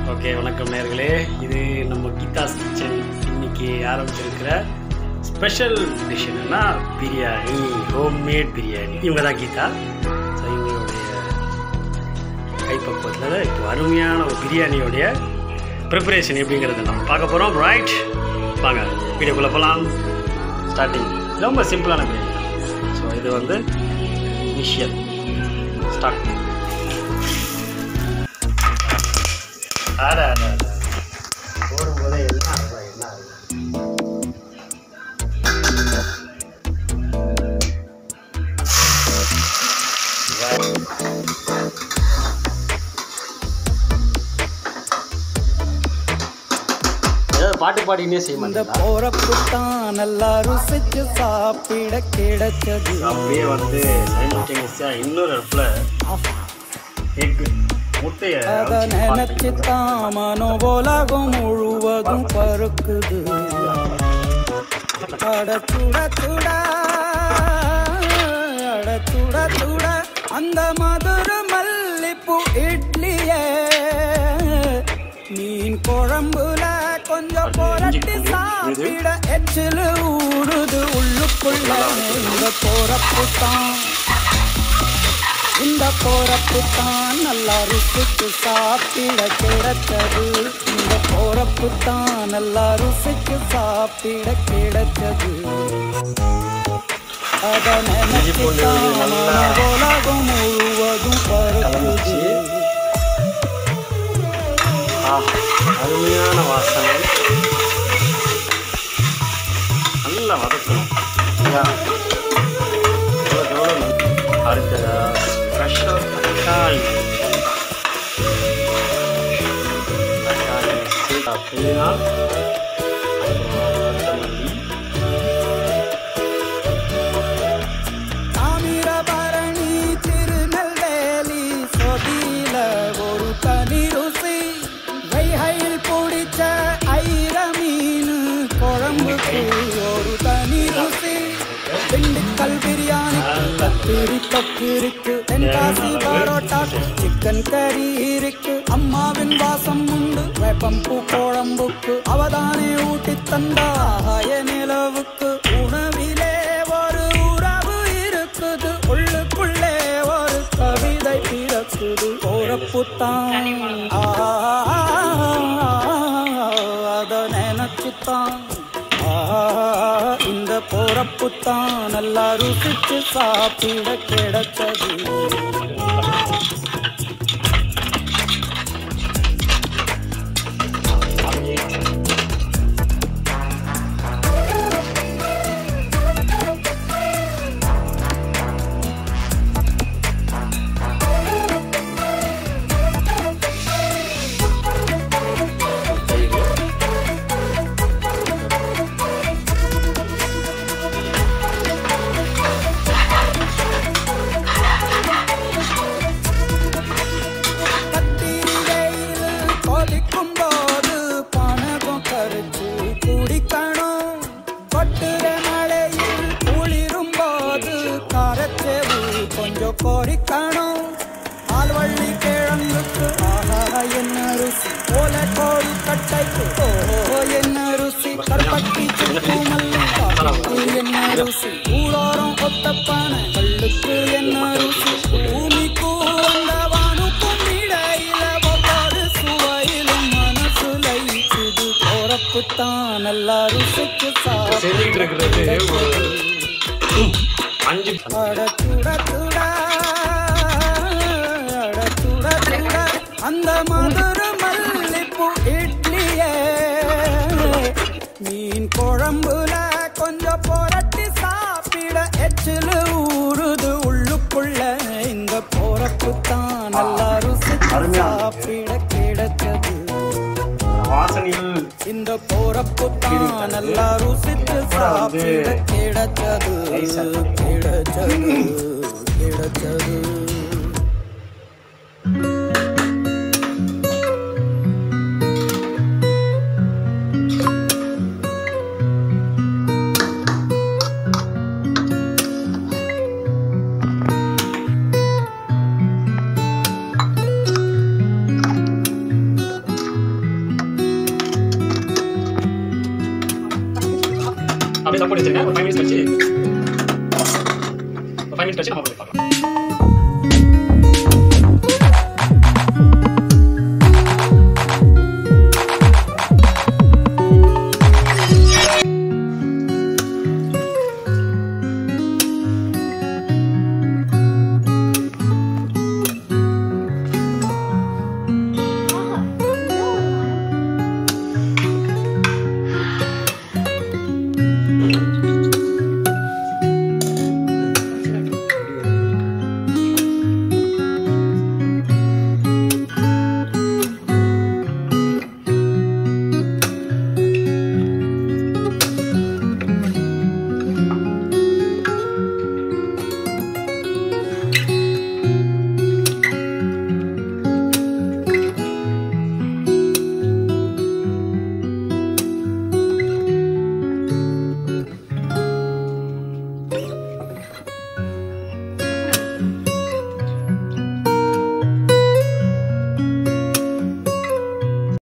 Okay வணக்கம் நேர்களே இது நம்ம கீதாஸ் கிச்சன் இன்னைக்கு ஆரம்பிச்சிருக்கிற ஸ்பெஷல் டிஷ் என்னன்னா பிரியாணி ஹோம்மேட் பிரியாணி இவங்க தான் கீதா ஸோ இவங்களுடைய கைப்பக்குவத்தில் இப்போ அருமையான ஒரு பிரியாணியோடைய ப்ரிப்பரேஷன் எப்படிங்கிறத நம்ம பார்க்க போகிறோம் ரைட் வாங்க வீடியோக்குள்ளே போகலாம் ஸ்டார்டிங் ரொம்ப சிம்பிளான பிரியாணி ஸோ இது வந்து இனிஷியல் ஸ்டார்ட் ஆட ஆட ஆட போடும்போதே என்ன ஆகுதா என்ன ஆகுது ஏதாவது பாட்டு பாடினே செய்ய இந்த மாட்டேங்களா போறப்பு தான் நல்லா ருசிச்சு சாப்பிட கிடைச்சது அப்படியே வந்து சைமல்டேனியஸாக இன்னொரு இடத்துல எக் முட்டையை அத அவிச்சு நினைச்சு பார்த்துட்டு தான் மனோ உலகம் முழுவதும் பருக்குது அட சுட சுட அட சுட சுட அந்த மதுர மல்லிப்பூ இட்லியே மீன் குழம்புல கொஞ்சம் புரட்டி சாப்பிட எச்சில் ஊறுது உள்ளுக்குள்ள இந்த போறப்பு தான் இந்த போறப்பு தான் நல்லா ருசிச்சு சாப்பிட கிடைச்சது இந்த போறப்பு தான் நல்லா ருசிச்சு சாப்பிட கிடைச்சது அத நினைச்சு பூண்டு தான் நல்லா உலகம் முழுவதும் கலந்துச்சு. பருக்குது ஆ அருமையான வாசனை நல்லா வதக்கணும் ஐயா, எவ்வளோக்கு எவ்வளோ நல்~ அடுத்ததா ஃப்ரெஷ்ஷாக தக்காளி தக்காளி சேர்த்து அப்படின்னா அப்புறம் கொத்தமல்லி தாமிரபரணி திருநெல்வேலி சொதியில ஒரு தனி ருசி வைகையில் பிடிச்ச ஐர மீன் குழம்புக்கு ஒரு தனி ருசி திண்டுக்கல் பிரியாணி கத்திரி தொக்கு இருக்கு தென்காசி பரோட்டா சிக்கன் கறி இருக்கு அம்மாவின் வாசம் உண்டு வேப்பம்பூ குழம்புக்கு அவதானே ஊட்டி தந்தா ஆகாய நிலவுக்கு உணவிலே ஒரு உறவு இருக்குது உள்ளுக்குள்ளே ஒரு கவிதை பிறக்குது போறப்புத்தான் அத நினைச்சுத்தான் ஆ, இந்த போறப்புத்தான் நல்லா ருசிச்சு சாப்பிட கிடைச்சது கத்திரிகையில் கொதிக்கும் போது பணகம் கரைச்சு குடிக்கணும் கொட்டுற மழையில் குளிரும் போது கரைச்சது கொஞ்சம் கொறிக்கணும் ஆழ்வள்ளி கிழங்குக்கு ஆஹா என்ன ருசி ஓல கோழி கட்டைக்கு ஓ என்ன ருசி கற்பட்டி சுக்கு மல்லி காட்டுக்கு என்ன ருசி ஊரோரம் ஒத்தப்பான கல்லுக்கு என்ன ருசி பூமிக்கு அந்த வானுக்கும் இடையில ஒவ்வொரு சுவையிலும் மனசு லயிச்சுது போறப்புத்தான் நல்லா ருசிச்சு செஞ்சுக்கிட்டு இருக்கிறது ஒரு அஞ்சு அட சுட சுட அட சுட சுட அந்த மதுர மல்லிப்பூ இட்லியே மீன் குழம்புல கொஞ்சம் புரட்டி சாப்பிட எச்சில் ஊறுது உள்ளுக்குள்ள இந்த போறப்பு தான் நல்லா ருசிச்சு அருமையா இருக்கு. சாப்பிட கிடைச்சது வாசனையில் இந்த போறப்பு தான் நல்லா ருசிச்சு சாப்பிட கிடைச்சது கிடைச்சது கிடைச்சது தம் போட்டு வச்சிருங்க ஒரு ஃபைவ் மினிட்ஸ் கழிச்சு ஒரு ஃபைவ் மினிட்ஸ் கழிச்சு நம்ம போய் பார்க்கலாம்